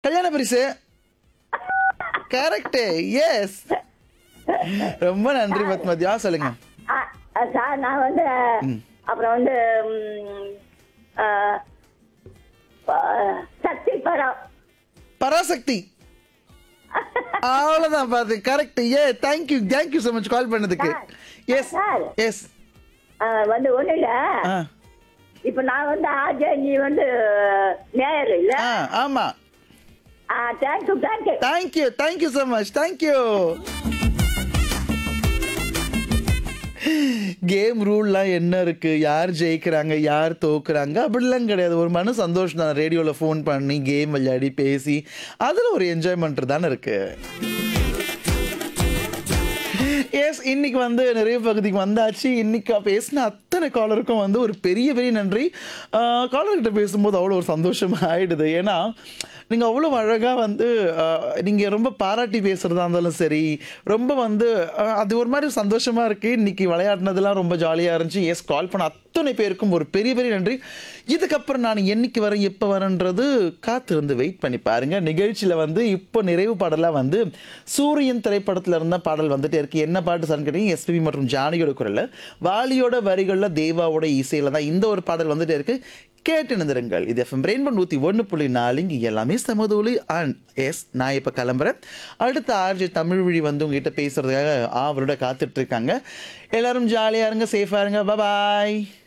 கல்யாண பரிசு correct yes ரொம்ப நன்றி பத்மதியா சொல்லுங்க ஆ, ஆ, சார் நான் வந்து அப்புறம் வந்து ம், ஆ, ப- சக்தி படம் பராசக்தி அவ்வளவுதான் பாத்து கரெக்ட் ஏ thank you thank you so much call பண்ணதுக்கு எஸ் சார். எஸ் ஆ, வந்து ஒண்ணு இல்ல ஆ இப்ப நான் வந்து ஆஜே நீ வந்து நேயர் இல்ல ஆ ஆமா thank you thank you thank you thank you so much thank you game ரூல்லாம் என்ன இருக்கு யார் ஜெயிக்கிறாங்க யார் தோக்குறாங்க அப்படிலாம் கிடையாது ஒரு மன சந்தோஷம் தான் ரேடியோவில் ஃபோன் பண்ணி கேம் விளையாடி பேசி அதில் ஒரு என்ஜாய்மெண்ட் தானே இருக்கு எஸ் இன்னைக்கு வந்து நிறைய பகுதிக்கு வந்தாச்சு இன்னைக்கு பேசின அத்தனை காலருக்கும் வந்து ஒரு பெரிய பெரிய நன்றி காலர்கிட்ட பேசும்போது அவ்வளோ ஒரு சந்தோஷமா ஆயிடுது ஏன்னா நீங்கள் அவ்வளோ அழகாக வந்து நீங்கள் ரொம்ப பாராட்டி பேசுகிறதா இருந்தாலும் சரி ரொம்ப வந்து ஆஹ், அது ஒரு மாதிரி சந்தோஷமாக இருக்குது இன்னைக்கு விளையாடினதெல்லாம் ரொம்ப ஜாலியாக இருந்துச்சு எஸ் கால் பண்ண அத்தனை பேருக்கும் ஒரு பெரிய பெரிய நன்றி இதுக்கப்புறம் நான் என்னைக்கு வரேன் எப்போ வரேன்றது காத்திருந்து வெயிட் பண்ணி பாருங்க நிகழ்ச்சியில் வந்து இப்போ நிறைவு பாடலாக வந்து சூரியன் திரைப்படத்தில் இருந்த பாடல் வந்துட்டே இருக்கு என்ன பாட்டு சார்னு கேட்டீங்க எஸ்பிபி மற்றும் ஜானகியோட குரலில் வாலியோட வரிகளில் தேவாவோட இசையில் தான் இந்த ஒரு பாடல் வந்துட்டே இருக்கு கேட்டு நிந்திருங்கள் இது எஃப்எம் ரெயின்போ நூற்றி ஒன்று புள்ளி நாலு இங்கே எல்லாமே சமதூலி அண்ட் எஸ் நான் இப்போ கிளம்புறேன் அடுத்த ஆர்ஜி தமிழ் வழி வந்து உங்ககிட்ட பேசுறதுக்காக ஆவரோட காத்துட்டு இருக்காங்க எல்லாரும் ஜாலியாக இருங்க சேஃபாக இருங்க பாய்